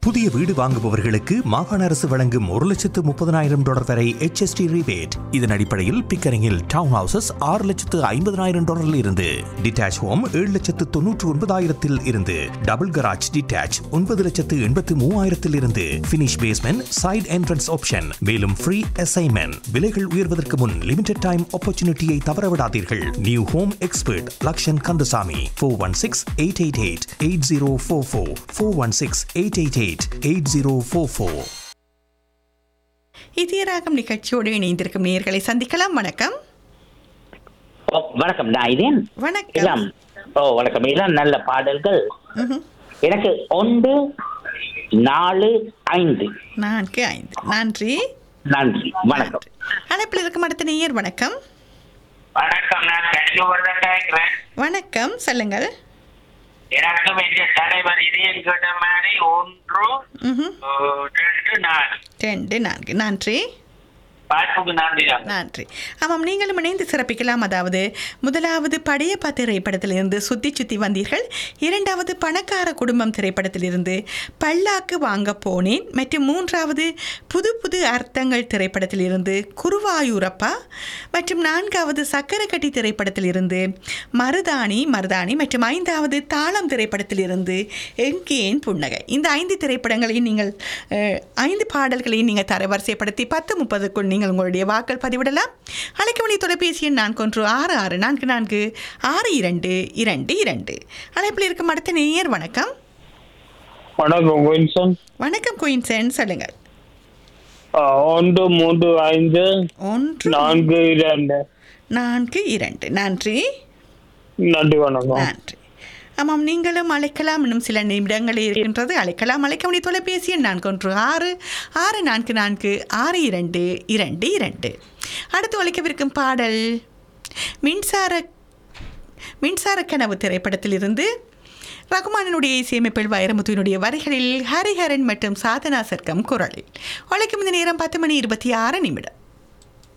புதிய வீடு வாங்குபவர்களுக்கு மாகாண அரசு வழங்கும் ஒரு லட்சத்து முப்பதனாயிரம் டாலர் வரை HST rebate இதன் அடிப்படையில் பிக்கரிங்கில் டவுன் ஹவுசஸ் ஆறு லட்சத்து ஐம்பதனாயிரம் டாலரில் இருந்து டிட்டாச் ஹோம் ஏழு லட்சத்து தொன்னூற்று ஒன்பதாயிரத்தில் இருந்து டபுள் கராஜ் டிட்டாச் ஒன்பது லட்சத்து எண்பத்து மூவாயிரத்தில் இருந்து finish basement side entrance option மேலும் ஃப்ரீ அசைன்மெண்ட் விலைகள் உயர்வதற்கு முன் லிமிடெட் டைம் ஆப்பர்ச்சுனிட்டியை தவறவிடாதீர்கள் new home expert Lakshan Kandasamy four one six eight eight eight eight zero four four four one six eight eight eight eight zero four four இதயராகம் நிகழ்ச்சியோடு இணைந்திருக்கும் நேயர்களை சந்திக்கலாம் வணக்கம் ஓ, வணக்கம் நான் இதேன் வணக்கம் இளம் ஓ வணக்கம் இளம் நல்ல பாடல்கள் ம்ஹும். எனக்கு ஒன்று நாலு ஐந்து நான்கு ஐந்து நன்றி நன்றி வணக்கம் அழைப்பில் இருக்கும் அடுத்த நேயர் வணக்கம் வணக்கம் நான் கன்னியூவர்தான் கேட்கிறேன் வணக்கம் சொல்லுங்கள் எனக்கு வேண்டிய தலைவர் இதயம் கேட்ட மாதிரி ஒன்று ம்ஹும். அஹ், ரெண்டு நாலு ரெண்டு நான்கு நன்றி வாய்ப்புக்கு நன்றி நன்றி ஆமாம் நீங்களும் இணைந்து சிறப்பிக்கலாம் அதாவது முதலாவது படையப்பா திரைப்படத்திலிருந்து சுத்தி சுத்தி வந்தீர்கள் இரண்டாவது பணக்கார குடும்பம் திரைப்படத்திலிருந்து பல்லாக்கு வாங்க போனேன் மற்றும் மூன்றாவது புது புது அர்த்தங்கள் திரைப்படத்திலிருந்து குருவாயூரப்பா மற்றும் நான்காவது சக்கரக்கட்டி திரைப்படத்திலிருந்து மருதாணி மருதாணி மற்றும் ஐந்தாவது தாளம் திரைப்படத்திலிருந்து எங்கேன் புன்னகை இந்த ஐந்து திரைப்படங்களையும் நீங்கள் அஹ், ஐந்து பாடல்களையும் நீங்கள் தரவரிசைப்படுத்தி பத்து முப்பதுக்குள் நீங்கள் உங்களுடைய வாக்கள் பதிவிடலாம் அழைக்கமணி தொலைபேசி எண் நான்கு ஒன்று ஆறு ஆறு நான்கு நான்கு ஆறு இரண்டு இரண்டு இரண்டு அழைப்பில் இருக்கும் அடுத்த நேயர் வணக்கம் வணக்கம் வின்சன் வணக்கம் குயின்சன் சொல்லுங்கள் ஒன்று மூன்று ஐந்து ஒன்று நான்கு இரண்டு நான்கு இரண்டு நன்றி நன்றி வணக்கம் நன்றி ஆமாம் நீங்களும் அழைக்கலாம் இன்னும் சில நிமிடங்கள் இருக்கின்றது அழைக்கலாம் அழைக்கமணி தொலைபேசி எண் நான்கு ஒன்று ஆறு ஆறு நான்கு நான்கு ஆறு இரண்டு இரண்டு இரண்டு அடுத்து ஒழிக்கவிருக்கும் பாடல் மின்சார மின்சார கனவு திரைப்படத்திலிருந்து ரகுமானனுடைய இசையமைப்பில் வைரமுத்துவினுடைய வரிகளில் ஹரிஹரன் மற்றும் சாதனா சர்க்கம் குரலில் உழைக்கும் இந்த நேரம் பத்து மணி இருபத்தி ஆறு நிமிடம்